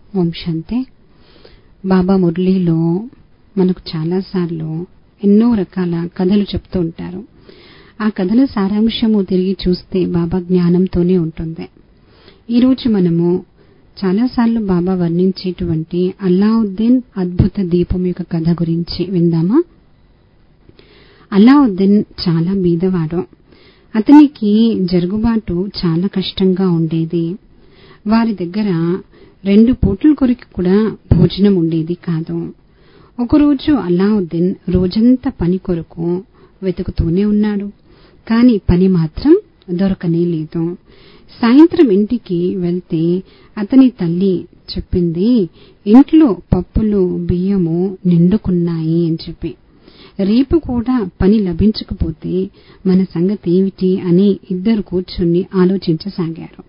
ఓం శాంతి బాబా మురళీలో మనకు చాలాసార్లు ఎన్నో రకాల కథలు చెప్తూ ఉంటారు ఆ కథల సారాంశము తిరిగి చూస్తే బాబా జ్ఞానంతోనే ఉంటుంది ఈరోజు మనము చాలాసార్లు బాబా వర్ణించేటువంటి అల్లావుద్దీన్ అద్భుత దీపం యొక్క కథ గురించి విందామా అల్లావుద్దీన్ చాలా బీదవాడు అతనికి జరుగుబాటు చాలా కష్టంగా ఉండేది వారి దగ్గర రెండు పూట్ల కొరకు కూడా భోజనం ఉండేది కాదు ఒకరోజు అల్లావుద్దీన్ రోజంతా పని కొరకు వెతుకుతూనే ఉన్నాడు కాని పని మాత్రం దొరకనే లేదు సాయంత్రం ఇంటికి వెళ్తే అతని తల్లి చెప్పింది ఇంట్లో పప్పులు బియ్యము నిండుకున్నాయి అని చెప్పి రేపు కూడా పని లభించకపోతే మన సంగతి ఏమిటి అని ఇద్దరు కూర్చుని ఆలోచించసాగారు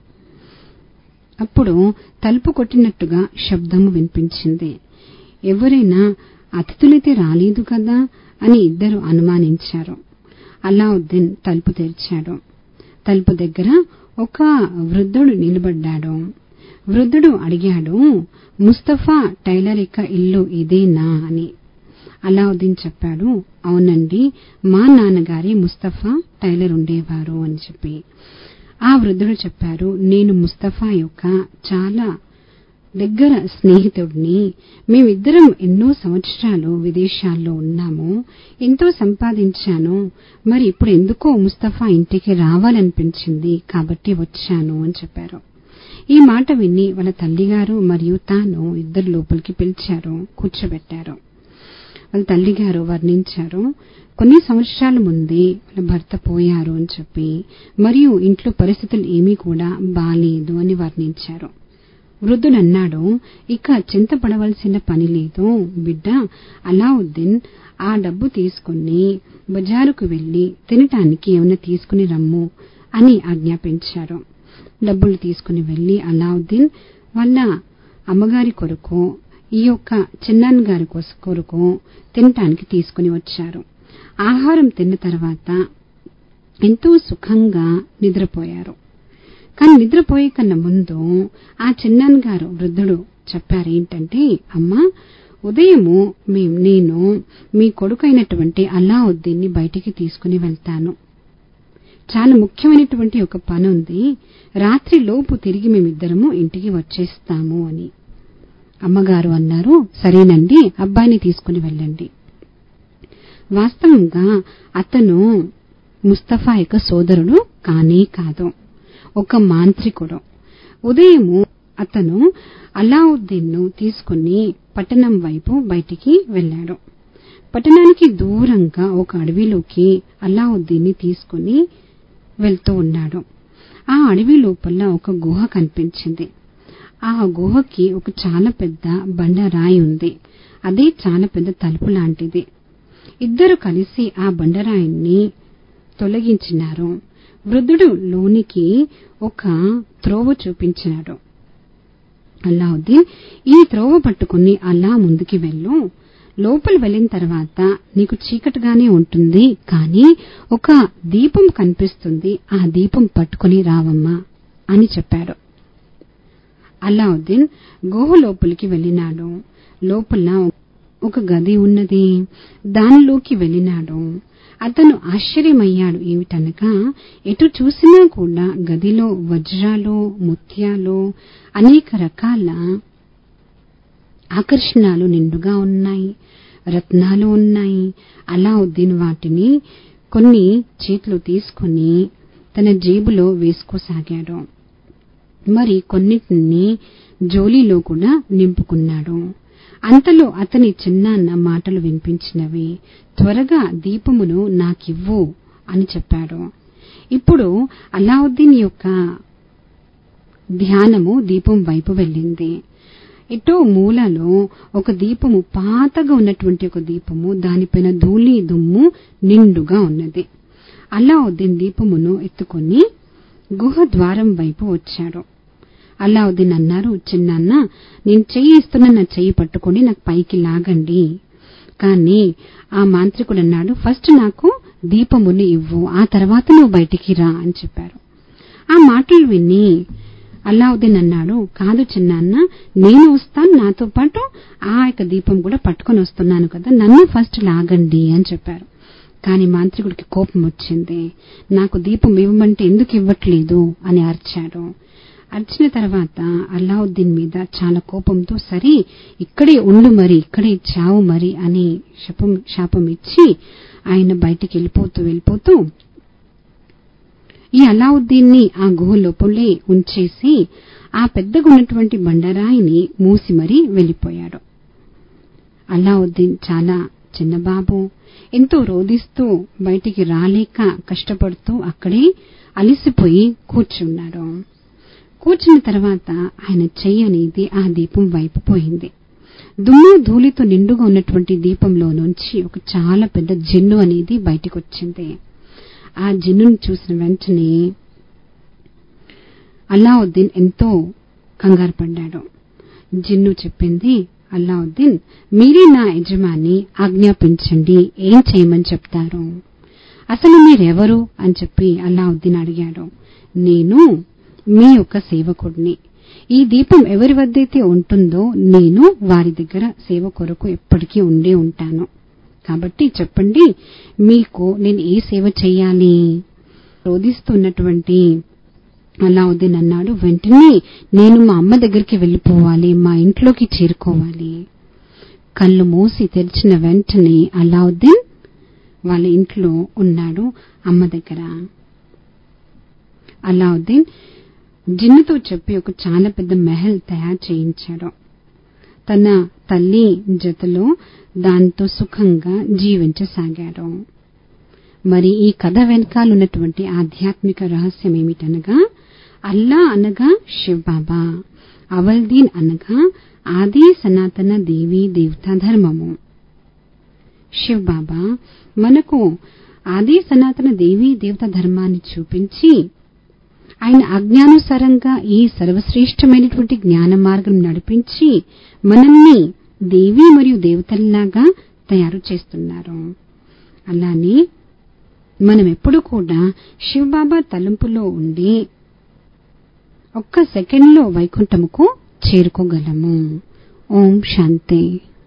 అప్పుడు తలుపు కొట్టినట్టుగా శబ్దము వినిపించింది ఎవరైనా అతిథులైతే రాలేదు కదా అని ఇద్దరు అనుమానించారు అల్లావుద్దీన్ తలుపు తెరిచాడు తలుపు దగ్గర ఒక వృద్ధుడు నిలబడ్డాడు వృద్ధుడు అడిగాడు ముస్తఫా టైలర్ యొక్క ఇల్లు ఇదేనా అని అలావుద్దీన్ చెప్పాడు అవునండి మా నాన్నగారి ముస్తఫా టైలర్ ఉండేవారు అని చెప్పి ఆ వృద్ధుడు చెప్పారు నేను ముస్తఫా యొక్క చాలా దగ్గర స్నేహితుడిని మేమిద్దరం ఎన్నో సంవత్సరాలు విదేశాల్లో ఉన్నాము ఎంతో సంపాదించాను మరి ఇప్పుడు ఎందుకో ముస్తఫా ఇంటికి రావాలనిపించింది కాబట్టి వచ్చాను అని చెప్పారు ఈ మాట విని వాళ్ళ తల్లిగారు మరియు తాను ఇద్దరు లోపలికి పిలిచారు కూర్చోబెట్టారు వాళ్ళ తల్లిగారు వర్ణించారు కొన్ని సంవత్సరాల ముందే వాళ్ళ భర్త పోయారు అని చెప్పి మరియు ఇంట్లో పరిస్థితులు ఏమీ కూడా బాలేదు అని వర్ణించారు వృద్ధుడన్నాడు ఇక చింతపడవలసిన పని లేదు బిడ్డ అలావుద్దీన్ ఆ డబ్బు తీసుకుని బజారుకు వెళ్లి తినటానికి ఏమైనా తీసుకుని రమ్ము అని ఆజ్ఞాపించారు డబ్బులు తీసుకుని వెళ్లి అలావుద్దీన్ వాళ్ళ అమ్మగారి కొరకు ఈ యొక్క చిన్నాన్న గారి కొరకు తినటానికి తీసుకుని వచ్చారు ఆహారం తిన్న తర్వాత ఎంతో సుఖంగా నిద్రపోయారు కానీ నిద్రపోయే కన్నా ముందు ఆ చిన్నాన్న గారు వృద్ధుడు చెప్పారేంటంటే అమ్మా ఉదయము నేను మీ కొడుకైనటువంటి అల్లావుద్దీన్ని బయటికి తీసుకుని వెళ్తాను చాలా ముఖ్యమైనటువంటి ఒక పని ఉంది రాత్రి లోపు తిరిగి మేమిద్దరము ఇంటికి వచ్చేస్తాము అని అమ్మగారు అన్నారు సరేనండి అబ్బాయిని తీసుకుని వెళ్ళండి వాస్తవంగా అతను ముస్తఫా యొక్క సోదరుడు కానే కాదు ఒక మాంత్రికుడు ఉదయము అతను అలావుద్దీన్ను తీసుకుని పట్టణం వైపు బయటికి వెళ్లాడు పట్టణానికి దూరంగా ఒక అడవిలోకి అలావుద్దీన్ని తీసుకుని వెళ్తూ ఉన్నాడు ఆ అడవి లోపల ఒక గుహ కనిపించింది ఆ గుహకి ఒక చాలా పెద్ద బండరాయి ఉంది అదే చాలా పెద్ద తలుపు లాంటిది ఇద్దరు కలిసి ఆ బండరాయిని తొలగించినారు వృద్ధుడు లోనికి ఒక త్రోవ చూపించాడు అల్లావుద్దీన్ ఈ త్రోవ పట్టుకుని అల్లా ముందుకి వెళ్ళు లోపల వెళ్ళిన తర్వాత నీకు చీకటిగానే ఉంటుంది కానీ ఒక దీపం కనిపిస్తుంది ఆ దీపం పట్టుకుని రావమ్మా అని చెప్పాడు అల్లావుద్దీన్ గుహ లోపలికి వెళ్ళినాడు లోపల ఒక గది ఉన్నది దానిలోకి వెళ్ళినాడు అతను ఆశ్చర్యమయ్యాడు ఏమిటనగా ఎటు చూసినా కూడా గదిలో వజ్రాలు ముత్యాలు అనేక రకాల ఆకర్షణలు నిండుగా ఉన్నాయి రత్నాలు ఉన్నాయి అలావుద్దీన్ వాటిని కొన్ని చేతులు తీసుకుని తన జేబులో వేసుకోసాగాడు మరి కొన్నిటిని జోలీలో కూడా నింపుకున్నాడు అంతలో అతని చిన్నాన్న మాటలు వినిపించినవి త్వరగా దీపమును నాకివ్వు అని చెప్పాడు ఇప్పుడు అలావుద్దీన్ యొక్క ధ్యానము దీపం వైపు వెళ్ళింది ఎటో మూలలో ఒక దీపము పాతగా ఉన్నటువంటి ఒక దీపము దానిపైన ధూళి దుమ్ము నిండుగా ఉన్నది అలావుద్దీన్ దీపమును ఎత్తుకొని గుహ ద్వారం వైపు వచ్చాడు అల్లావుద్దీన్ అన్నారు చిన్నాన్న నేను చెయ్యి ఇస్తున్న నా చెయ్యి పట్టుకొని నాకు పైకి లాగండి కానీ ఆ మాంత్రికుడు అన్నాడు ఫస్ట్ నాకు దీపముని ఇవ్వు ఆ తర్వాత నువ్వు బయటికి రా అని చెప్పారు ఆ మాటలు విని అల్లావుద్దీన్ అన్నాడు కాదు చిన్నాన్న నేను వస్తాను నాతో పాటు ఆ యొక్క దీపం కూడా పట్టుకొని వస్తున్నాను కదా నన్ను ఫస్ట్ లాగండి అని చెప్పారు కాని మాంత్రికుడికి కోపం వచ్చింది నాకు దీపం ఇవ్వమంటే ఎందుకు ఇవ్వట్లేదు అని అరిచాడు అరిచిన తర్వాత అల్లావుద్దీన్ మీద చాలా కోపంతో సరే ఇక్కడే ఉండు మరి ఇక్కడే చావు మరి అని శపం శాపం ఇచ్చి ఆయన బయటికి వెళ్ళిపోతూ వెళ్ళిపోతూ ఈ అల్లావుద్దీన్ ని ఆ గుహ లోపలే ఉంచేసి ఆ పెద్దగా ఉన్నటువంటి బండరాయిని మూసి మరీ వెళ్లిపోయాడు అల్లావుద్దీన్ చాలా చిన్నబాబు ఎంతో రోధిస్తూ బయటికి రాలేక కష్టపడుతూ అక్కడే అలిసిపోయి కూర్చున్నాడు కూర్చున్న తర్వాత ఆయన చెయ్యి అనేది ఆ దీపం వైపు పోయింది దుమ్ము ధూళితో నిండుగా ఉన్నటువంటి దీపంలో నుంచి ఒక చాలా పెద్ద జిన్ను అనేది బయటకు వచ్చింది ఆ జిన్నును చూసిన వెంటనే అల్లావుద్దీన్ ఎంతో కంగారు పడ్డాడు జిన్ను చెప్పింది అల్లావుద్దీన్ మీరే నా యజమాని ఆజ్ఞాపించండి ఏం చేయమని చెప్తారు అసలు మీరెవరు అని చెప్పి అల్లావుద్దీన్ అడిగాడు నేను మీ యొక్క సేవకుడిని ఈ దీపం ఎవరి వద్దైతే ఉంటుందో నేను వారి దగ్గర సేవ కొరకు ఎప్పటికీ ఉండే ఉంటాను కాబట్టి చెప్పండి మీకు నేను ఏ సేవ చేయాలి రోధిస్తున్నటువంటి అలావుద్దీన్ అన్నాడు వెంటనే నేను మా అమ్మ దగ్గరికి వెళ్ళిపోవాలి మా ఇంట్లోకి చేరుకోవాలి కళ్ళు మూసి తెరిచిన వెంటనే అలావుద్దీన్ వాళ్ళ ఇంట్లో ఉన్నాడు అమ్మ దగ్గర అలావుద్దీన్ జిన్నుతో చెప్పి ఒక చాలా పెద్ద మెహల్ తయారు చేయించాడు తన తల్లి జతలో దాంతో సుఖంగా జీవించసాగాడు మరి ఈ కథ వెనకాల ఉన్నటువంటి ఆధ్యాత్మిక రహస్యం ఏమిటనగా అల్లా అనగా శివబాబా అవల్దీన్ అనగా ఆది సనాతన దేవీ దేవతా ధర్మము శివబాబా మనకు ఆది సనాతన దేవీ దేవతా ధర్మాన్ని చూపించి ఆయన అజ్ఞానుసారంగా ఈ సర్వశ్రేష్టమైనటువంటి జ్ఞాన మార్గం నడిపించి మనల్ని దేవి మరియు దేవతల్లాగా తయారు చేస్తున్నారు అలానే మనం ఎప్పుడు కూడా శివబాబా తలంపులో ఉండి ఒక్క సెకండ్లో వైకుంఠముకు చేరుకోగలము ఓం శాంతి